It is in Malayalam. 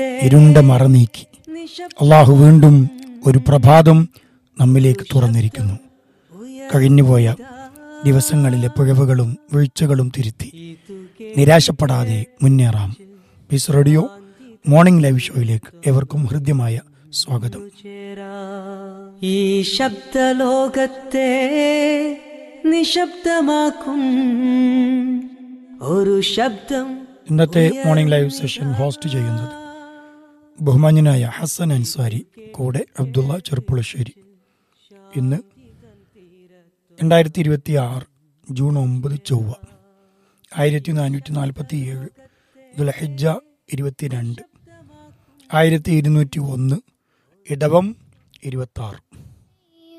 ഇരുണ്ട മറ നീക്കി അള്ളാഹു വീണ്ടും ഒരു പ്രഭാതം നമ്മിലേക്ക് തുറന്നിരിക്കുന്നു കഴിഞ്ഞുപോയ ദിവസങ്ങളിലെ പിഴവുകളും വീഴ്ചകളും തിരുത്തി നിരാശപ്പെടാതെ മുന്നേറാം പീസ് റേഡിയോ മോർണിംഗ് ലൈവ് ഷോയിലേക്ക് ഏവർക്കും ഹൃദ്യമായ സ്വാഗതം ഈ ശബ്ദലോകത്തെ നിശബ്ദമാക്കും ഒരു ശബ്ദം ഇന്നത്തെ മോർണിംഗ് ലൈവ് സെഷൻ ഹോസ്റ്റ് ചെയ്യുന്നത് ബഹുമാന്യനായ ഹസൻ അൻസാരി കൂടെ അബ്ദുള്ള ചെറുപ്പുളശ്ശേരി ഇന്ന് രണ്ടായിരത്തി ഇരുപത്തി ആറ് ജൂൺ ഒമ്പത് ചൊവ്വ ആയിരത്തി നാനൂറ്റി നാൽപ്പത്തി ഏഴ് ദുലഹിജ ഇരുപത്തിരണ്ട് ആയിരത്തി ഇരുന്നൂറ്റി ഒന്ന് ഇടവം ഇരുപത്തി ആറ്